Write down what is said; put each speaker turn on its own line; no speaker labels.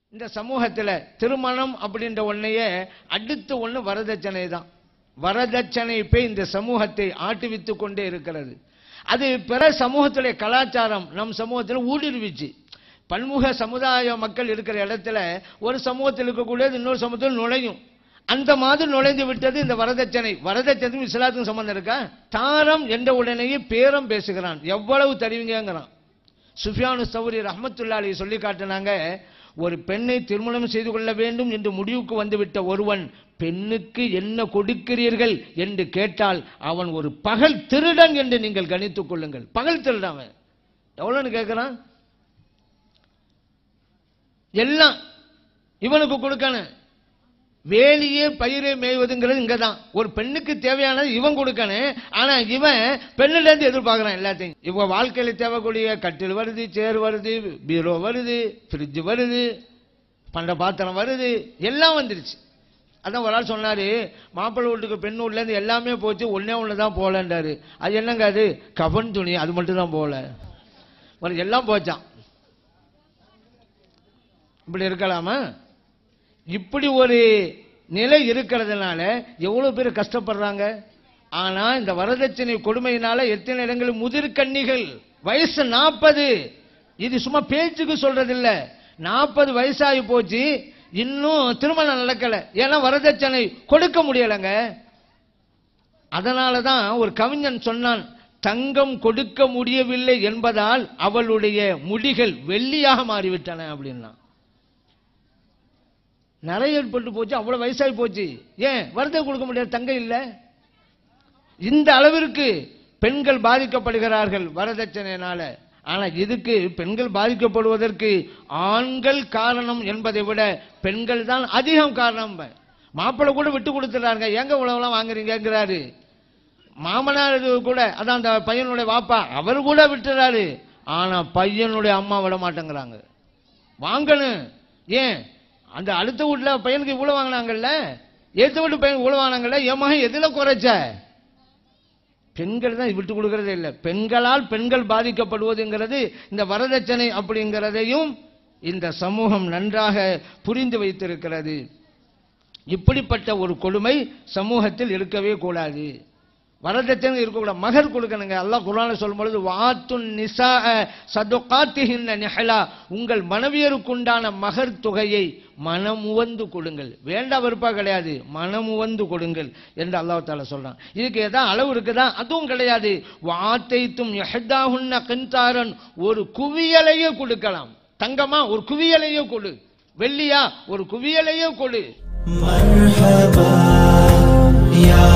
இந்த சமூகத்தில் திருமணம் அப்படின்ற ஒன்னையே அடுத்த ஒன்று வரதட்சணை தான் வரதட்சணை போய் இந்த சமூகத்தை ஆட்டுவித்து கொண்டே இருக்கிறது அது பிற சமூகத்துடைய கலாச்சாரம் நம் சமூகத்தில் ஊடுருவிச்சு பன்முக சமுதாய மக்கள் இருக்கிற இடத்துல ஒரு சமூகத்தில் இருக்கக்கூடியது இன்னொரு சமூகத்தில் நுழையும் அந்த மாதிரி நுழைந்து விட்டது இந்த வரதட்சணை வரதட்சணைக்கும் இஸ்லாத்துக்கும் சம்பந்தம் இருக்கா தாரம் என்ற உடனேயே பேரம் பேசுகிறான் எவ்வளவு தருவீங்கிறான் சுஃபியானு சௌரி ரஹமத்துல்லாலி சொல்லி காட்டினாங்க ஒரு பெண்ணை திருமணம் செய்து கொள்ள வேண்டும் என்று முடிவுக்கு வந்துவிட்ட ஒருவன் பெண்ணுக்கு என்ன கொடுக்கிறீர்கள் என்று கேட்டால் அவன் ஒரு பகல் திருடன் என்று நீங்கள் கணித்துக் கொள்ளுங்கள் பகல் திருடன் அவன் எவ்வளோன்னு கேட்குறான் எல்லாம் இவனுக்கு கொடுக்கணும் வேலியே பயிரை மேய்வதுங்கிறது இங்க தான் ஒரு பெண்ணுக்கு தேவையானது இவன் கொடுக்கணும் ஆனா இவன் பெண்ணுல இருந்து எதிர்பார்க்கறான் எல்லாத்தையும் இவங்க வாழ்க்கையில தேவைக்கூடிய கட்டில் வருது சேர் வருது பீரோ வருது ஃப்ரிட்ஜ் வருது பண்ட பாத்திரம் வருது எல்லாம் வந்துருச்சு அதான் ஒரு ஆள் சொன்னாரு மாப்பிள்ளை வீட்டுக்கு பெண் வீட்டுல இருந்து எல்லாமே போச்சு ஒன்னே ஒன்று தான் போகலன்றாரு அது என்னங்க அது கபன் துணி அது மட்டும் தான் போகல ஒரு எல்லாம் போச்சான் இப்படி இருக்கலாமா இப்படி ஒரு நிலை இருக்கிறதுனால எவ்வளவு பேர் கஷ்டப்படுறாங்க ஆனா இந்த வரதட்சணை கொடுமையினால எத்தனை இடங்களில் முதிர்கன்னிகள் வயசு நாற்பது இது சும்மா பேச்சுக்கு சொல்றது இல்ல நாற்பது வயசாகி போச்சு இன்னும் திருமணம் நடக்கல ஏன்னா வரதட்சணை கொடுக்க முடியலங்க அதனால தான் ஒரு கவிஞன் சொன்னான் தங்கம் கொடுக்க முடியவில்லை என்பதால் அவளுடைய முடிகள் வெள்ளியாக மாறிவிட்டன அப்படின்னா நிறைய ஏற்பட்டு போச்சு அவ்வளவு வயசாகி போச்சு ஏன் வரதை கொடுக்க முடியாது தங்கம் இல்லை இந்த அளவிற்கு பெண்கள் பாதிக்கப்படுகிறார்கள் வரதட்சணையினால ஆனா இதுக்கு பெண்கள் பாதிக்கப்படுவதற்கு ஆண்கள் காரணம் என்பதை விட பெண்கள் தான் அதிகம் காரணம் மாப்பிள்ளை கூட விட்டு கொடுத்துறாங்க எங்க உழவெல்லாம் வாங்குறீங்கிறாரு மாமனார் கூட அதான் அந்த பையனுடைய வாப்பா அவர் கூட விட்டுறாரு ஆனா பையனுடைய அம்மா விட மாட்டேங்கிறாங்க வாங்கணும் ஏன் அந்த அடுத்த வீட்டுல பையனுக்கு இவ்வளவு வாங்கினாங்கல்ல ஏத்த வீட்டு பையனுக்கு இவ்வளவு வாங்கினாங்கல்ல என் மகன் எதுல குறைச்ச பெண்கள் தான் விட்டு கொடுக்கறதே இல்லை பெண்களால் பெண்கள் பாதிக்கப்படுவதுங்கிறது இந்த வரதட்சணை அப்படிங்கிறதையும் இந்த சமூகம் நன்றாக புரிந்து வைத்திருக்கிறது இப்படிப்பட்ட ஒரு கொடுமை சமூகத்தில் இருக்கவே கூடாது வரதட்சணை இருக்கக்கூடாது மகர் கொடுக்கணுங்க அல்லாஹ் குர்ஆன்ல சொல்லும் பொழுது வாத்துன் நிசா சதுகாத்திஹின்ன நிஹலா உங்கள் மனைவியருக்குண்டான மகர் தொகையை மனமுவந்து கொடுங்கள் வேண்டா வெறுப்பா கிடையாது மனமுவந்து கொடுங்கள் என்று அல்லாஹ் தாலா சொல்றான் இதுக்கு ஏதாவது அளவு இருக்குதா அதுவும் கிடையாது வாத்தைத்தும் எஹதாஹுன்ன கந்தாரன் ஒரு குவியலையே கொடுக்கலாம் தங்கமா ஒரு குவியலையே கொடு வெள்ளியா ஒரு குவியலையே கொடு
مرحبا يا